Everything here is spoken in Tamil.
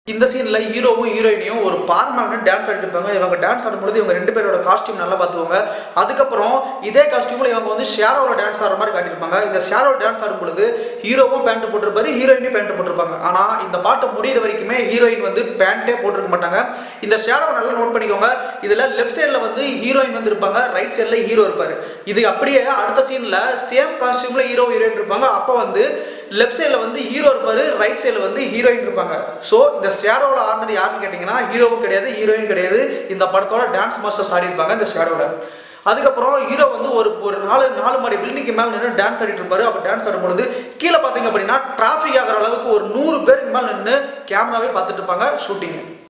இந்த சீனில் ஹீரோவும் ஹீரோயினையும் ஒரு பார்மலான டான்ஸ் ஆடிட்டு இருப்பாங்க இவங்க டான்ஸ் ஆடும்போது இவங்க ரெண்டு பேரோட காஸ்டியூம் நல்லா பார்த்துக்கோங்க அதுக்கப்புறம் இதே காஸ்டியூமில் இவங்க வந்து ஷேரோவில் டான்ஸ் ஆடுற மாதிரி காட்டியிருப்பாங்க இந்த ஷேரோவில் டான்ஸ் ஆடும் பொழுது ஹீரோவும் பேண்ட் போட்டிருப்பாரு ஹீரோயினும் பேண்ட் போட்டிருப்பாங்க ஆனால் இந்த பாட்டு முடியிற வரைக்குமே ஹீரோயின் வந்து பேண்ட்டே போட்டிருக்க மாட்டாங்க இந்த ஷேடோவை நல்லா நோட் பண்ணிக்கோங்க இதில் லெஃப்ட் சைடில் வந்து ஹீரோயின் வந்து இருப்பாங்க ரைட் சைடில் ஹீரோ இருப்பார் இது அப்படியே அடுத்த சீனில் சேம் காஸ்டியூமில் ஹீரோ ஹீரோயின் இருப்பாங்க அப்போ வந்து லெஃப்ட் சைடில் வந்து ஹீரோ இருப்பார் ரைட் சைடில் வந்து ஹீரோயின் இருப்பாங்க ஸோ இந்த ஷேடோவில் ஆடினது யாருன்னு கேட்டிங்கன்னா ஹீரோவும் கிடையாது ஹீரோயின் கிடையாது இந்த படத்தோட டான்ஸ் மாஸ்டர்ஸ் ஆடிருப்பாங்க இந்த ஷேடோவில் அதுக்கப்புறம் ஹீரோ வந்து ஒரு ஒரு நாலு நாலு மாடி பில்டிங்க்கு மேலே நின்று டான்ஸ் ஆடிட்டு இருப்பாரு அப்போ டான்ஸ் ஆடும்பொழுது கீழே பார்த்தீங்க அப்படின்னா டிராஃபிக் ஆகிற அளவுக்கு ஒரு நூறு பேருக்கு மேலே நின்று கேமராவே பார்த்துட்டு இருப்பாங்க ஷூட்டிங்